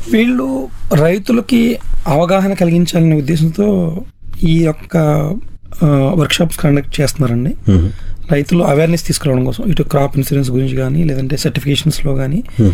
వీళ్ళు రైతులకి అవగాహన కలిగించాలనే ఉద్దేశంతో ఈ యొక్క వర్క్షాప్స్ కండక్ట్ చేస్తున్నారండి మ్మ్. రైతులు అవేర్నెస్ తీసుకురావడం కోసం ఇటు క్రాప్ ఇన్సూరెన్స్ గురించి కానీ లేదంటే సర్టిఫికేషన్స్లో కానీ మ్మ్.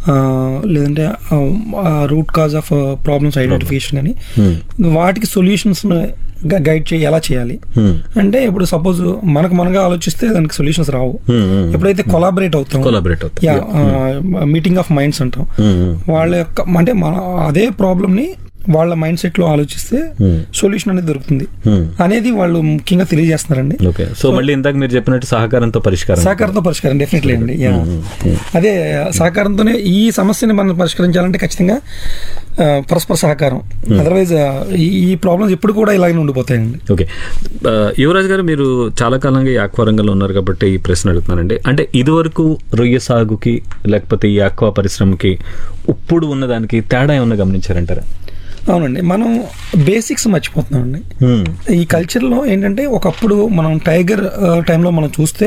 లేదంటే root cause of problems identification కానీ మ్మ్. వాటికి సొల్యూషన్స్ గైడ్ చేయ ఎలా చేయాలి మ్మ్. అంటే ఇప్పుడు సపోజ్ మనకు మనగా ఆలోచిస్తే దానికి సొల్యూషన్స్ రావు మ్మ్. మ్మ్. ఎప్పుడైతే కొలాబరేట్ అవుతాం Collaborate అవుతాం. యా మీటింగ్ ఆఫ్ మైండ్స్ అంటాం మ్మ్. మ్మ్. వాళ్ళ యొక్క అంటే మన అదే ప్రాబ్లమ్ని వాళ్ళ మైండ్ సెట్ లో ఆలోచిస్తే Hmm. సొల్యూషన్ అనేది దొరుకుతుంది మ్మ్. అనేది వాళ్ళు ముఖ్యంగా తెలియజేస్తున్నారండి ఓకే సో మళ్ళీ ఇందాక మీరు చెప్పినట్టు సహకారంతో పరిష్కారం సహకారంతో పరిష్కారం డెఫినెట్లీ అండి యా మ్మ్. మ్మ్. అదే సహకారంతోనే ఈ సమస్యని మనం పరిష్కరించాలంటే ఖచ్చితంగా ఆ, పరస్పర సహకారం అదర్వైజ్ ఈ ఈ ప్రాబ్లమ్స్ ఎప్పుడు కూడా ఇలాగే ఉండిపోతాయండి ఓకే ఆ, యువరాజ్ గారు మీరు చాలా కాలంగా ఈ ఆక్వా రంగంలో ఉన్నారు కాబట్టి ఈ ప్రశ్న అడుగుతున్నానండి అంటే ఇదివరకు రొయ్య సాగుకి లేకపోతే ఈ ఆక్వా పరిశ్రమకి ఇప్పుడు ఉన్నదానికి తేడా ఏమన్నా గమనించారంటారా అవునండి మనం బేసిక్స్ మర్చిపోతున్నామండి మ్మ్. ఈ కల్చర్లో ఏంటంటే ఒకప్పుడు మనం టైగర్ ఆ, టైంలో మనం చూస్తే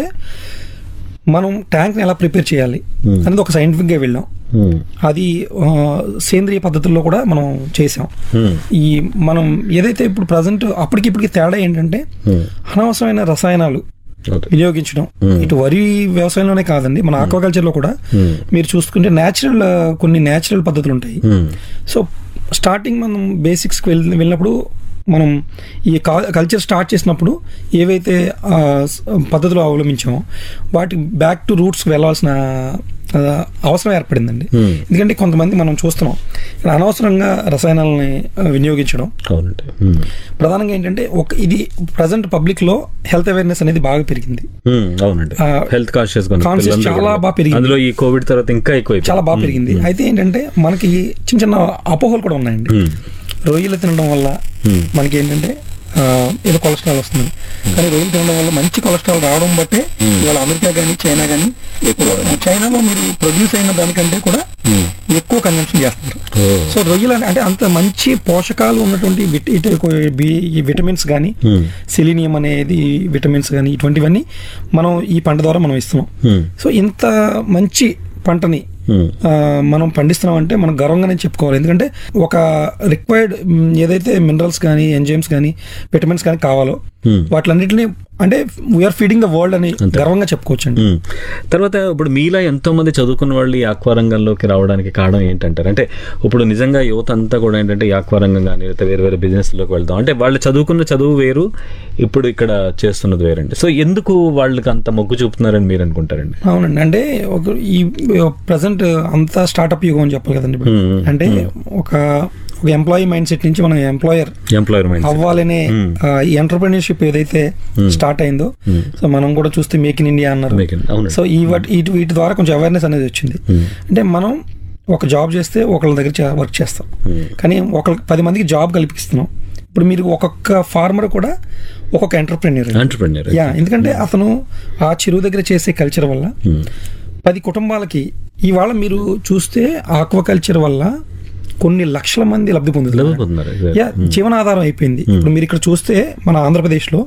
మనం ట్యాంక్ని ఎలా ప్రిపేర్ చేయాలి Hmm. అనేది ఒక సైంటిఫిక్గా వెళ్ళాం మ్మ్. అది ఆ, సేంద్రియ పద్ధతుల్లో కూడా మనం చేసాం మ్మ్. ఈ మనం ఏదైతే ఇప్పుడు ప్రజెంట్ అప్పటికి ఇప్పటికి తేడా ఏంటంటే మ్మ్. అనవసరమైన రసాయనాలు ఓకే. వినియోగించడం Hmm. ఇటు వరి వ్యవసాయంలోనే కాదండి మన ఆక్వాకల్చర్లో కూడా Hmm. మీరు చూసుకుంటే న్యాచురల్ కొన్ని న్యాచురల్ పద్ధతులు ఉంటాయి మ్మ్. సో స్టార్టింగ్ మనం బేసిక్స్కి వెళ్ళి వెళ్ళినప్పుడు మనం ఈ కల్చర్ స్టార్ట్ చేసినప్పుడు ఏవైతే ఆ, స- పద్ధతులు అవలంబించామో వాటి బ్యాక్ టు రూట్స్ వెళ్ళాల్సిన ఆ, అవసరం ఏర్పడిందండి Hmm. ఎందుకంటే కొంతమంది మనం చూస్తున్నాం ఇక్కడ అనవసరంగా రసాయనాలని ఆ, వినియోగించడం అవునండి మ్మ్. ప్రధానంగా ఏంటంటే ఒక ఇది ప్రజెంట్ పబ్లిక్లో హెల్త్ అవేర్నెస్ అనేది బాగా పెరిగింది మ్మ్. అవునండి ఆ, హెల్త్ కాన్షియస్ conscious చాలా బాగా పెరిగింది. అందులో ఈ కోవిడ్ తర్వాత ఇంకా ఎక్కువ చాలా బాగా పెరిగింది అయితే ఏంటంటే మనకి చిన్న చిన్న అపోహలు కూడా ఉన్నాయండి రొయ్యలు తినడం వల్ల Hmm. మనకి ఏంటంటే ఆ, ఏదో కొలెస్ట్రాల్ వస్తుంది కానీ రొయ్యలు తినడం వల్ల మంచి కొలెస్ట్రాల్ రావడం బట్టే ఇవాళ అమెరికా కానీ చైనా కానీ చైనాలో మీరు ప్రొడ్యూస్ అయిన దానికంటే కూడా ఎక్కువ కన్జంప్షన్ చేస్తున్నారు సో రొయ్యలు అంటే- అంటే అంత మంచి పోషకాలు ఉన్నటువంటి విట- ఇటు బి- ఈ విటమిన్స్ కానీ సిలీనియం అనేది విటమిన్స్ కానీ ఇటువంటివన్నీ మనం ఈ పంట ద్వారా మనం ఇస్తున్నాం సో ఇంత మంచి పంటని ఆ, మనం పండిస్తున్నాం అంటే మనం గర్వంగానే చెప్పుకోవాలి ఎందుకంటే ఒక రిక్వైర్డ్ ఏదైతే మినరల్స్ కానీ ఎంజైమ్స్ కానీ విటమిన్స్ కానీ కావాలో వాటిలన్నింటినీ అంటే వీఆర్ ఫీడింగ్ ద వరల్డ్ అని గర్వంగా చెప్పుకోవచ్చండి మ్మ్. తర్వాత ఇప్పుడు మీలా ఎంతో మంది చదువుకున్న వాళ్ళు ఈ ఆక్వా రంగంలోకి రావడానికి కారణం ఏంటంటారు అంటే ఇప్పుడు నిజంగా యువత అంతా కూడా ఏంటంటే ఈ ఆక్వా రంగం కానీ లేకపోతే వేరే వేరే బిజినెస్లోకి వెళ్తాం అంటే వాళ్ళు చదువుకున్న చదువు వేరు ఇప్పుడు ఇక్కడ చేస్తున్నది వేరండి సో ఎందుకు వాళ్ళకి అంత మొగ్గు చూపుతున్నారని మీరు అనుకుంటారండి అవునండి అంటే ఒక ఈ ప్రజెంట్ అంతా స్టార్ట్అప్ యుగం అని చెప్పాలి కదండి ఇప్పుడు. Hmm. అంటే ఒక ఒక ఎంప్లాయీ మైండ్ సెట్ నుంచి మనం ఎంప్లాయర్ ఎంప్లాయర్ మైండ్ అవ్వాలనే Hmm. ఆ, ఈ ఎంటర్ప్రినర్షిప్ ఏదైతే స్టార్ట్ అయిందో సో మనం కూడా చూస్తే మేక్ ఇన్ ఇండియా అన్నారు Make in- అవునండి. సో ఈ వాటి వీటి వీటి ద్వారా కొంచెం అవేర్నెస్ అనేది వచ్చింది అంటే మనం ఒక జాబ్ చేస్తే ఒకళ్ళ దగ్గర వర్క్ చేస్తాం కానీ ఒకళ్ళకి పది మందికి జాబ్ కల్పిస్తున్నాం ఇప్పుడు మీరు ఒక్కొక్క ఫార్మర్ కూడా ఒక్కొక్క ఎంటర్ప్రెన్యూర్ ఎంటర్ప్రెన్యూర్ యా ఎందుకంటే అతను ఆ చెరువు దగ్గర చేసే కల్చర్ వల్ల పది కుటుంబాలకి ఇవాళ మీరు చూస్తే ఆక్వాకల్చర్ వల్ల కొన్ని లక్షల మంది లబ్ధి పొందుతున్నారు లభిపోతున్నారు యా జీవనాధారం అయిపోయింది ఇప్పుడు మీరు ఇక్కడ చూస్తే మన ఆంధ్రప్రదేశ్లో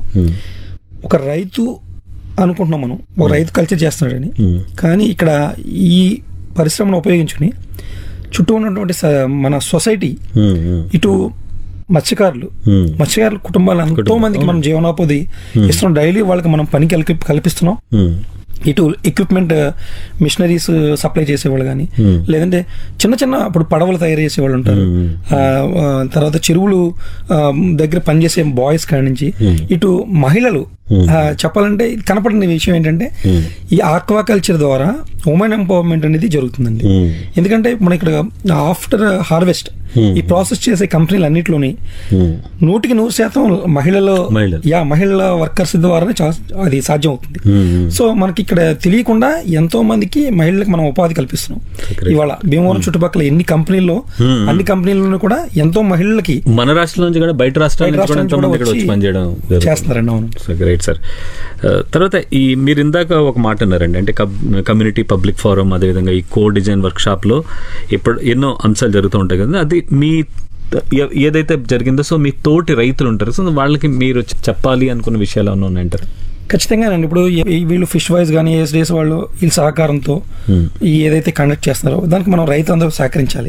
ఒక రైతు అనుకుంటున్నాం మనం ఒక రైతు కల్చర్ చేస్తున్నాడని కానీ ఇక్కడ ఈ పరిశ్రమను ఉపయోగించుకుని చుట్టూ ఉన్నటువంటి స- మన సొసైటీ ఇటు మత్స్యకారులు మత్స్యకారుల కుటుంబాలు ఎంతో మందికి మనం జీవనోపాధి ఇస్తున్నాం డైలీ వాళ్ళకి మనం పని కల్పి కల్పిస్తున్నాం ఇటు ఎక్విప్మెంట్ మిషనరీస్ సప్లై చేసేవాళ్ళు కానీ లేదంటే చిన్న చిన్న ఇప్పుడు పడవలు తయారు చేసేవాళ్ళు ఉంటారు ఆ, ఆ, తర్వాత చెరువులు ఆ, దగ్గర పనిచేసే బాయ్స్ కాడి నుంచి ఇటు మహిళలు ఆ, చెప్పాలంటే ఇది కనపడిన విషయం ఏంటంటే ఈ ఆక్వాకల్చర్ ద్వారా ఉమెన్ ఎంపవర్మెంట్ అనేది జరుగుతుందండి ఎందుకంటే మన ఇక్కడ ఆఫ్టర్ హార్వెస్ట్ ఈ ప్రాసెస్ చేసే కంపెనీలు అన్నింటిలోని నూటికి నూరు శాతం మహిళలు మహిళలు. యా మహిళల వర్కర్స్ ద్వారానే చా- అది సాధ్యం అవుతుంది సో మనకి ఇక్కడ తెలియకుండా ఎంతో మందికి మహిళలకు మనం ఉపాధి కల్పిస్తున్నాం ఇవాళ భీమవరం చుట్టుపక్కల ఎన్ని కంపెనీల్లో అన్ని కంపెనీలను కూడా ఎంతో మహిళలకి మన రాష్ట్రం నుంచి కూడా బయట రాష్ట్రాల బయట నుంచి కూడా రాష్ట్రాల ఎంతో నుంచి మంది కూడా ఇక్కడ వచ్చి వచ్చి పనిచేయడం జరుగుతుంది. చేస్తున్నారండి అవును సో గ్రేట్ సార్ తర్వాత ఈ మీరు ఇందాక ఒక మాట అన్నారండి అంటే కమ్యూనిటీ పబ్లిక్ ఫోరం అదేవిధంగా ఈ కో డిజైన్ వర్క్ షాప్ లో ఇప్పుడు ఎన్నో అంశాలు జరుగుతూ ఉంటాయి కదా అది మీ ఏ- ఏదైతే జరిగిందో సో మీ తోటి రైతులు ఉంటారు సో వాళ్ళకి మీరు చెప్పాలి అనుకున్న విషయాలు ఏమైనా ఉన్నాయంటారు ఖచ్చితంగానండి ఇప్పుడు ఈ- వీళ్ళు ఫిష్ వైజ్ కానీ ఏఎస్డిఎస్ వాళ్ళు వీళ్ళ సహకారంతో ఈ ఏదైతే కండక్ట్ చేస్తున్నారో దానికి మనం రైతులందరూ సహకరించాలి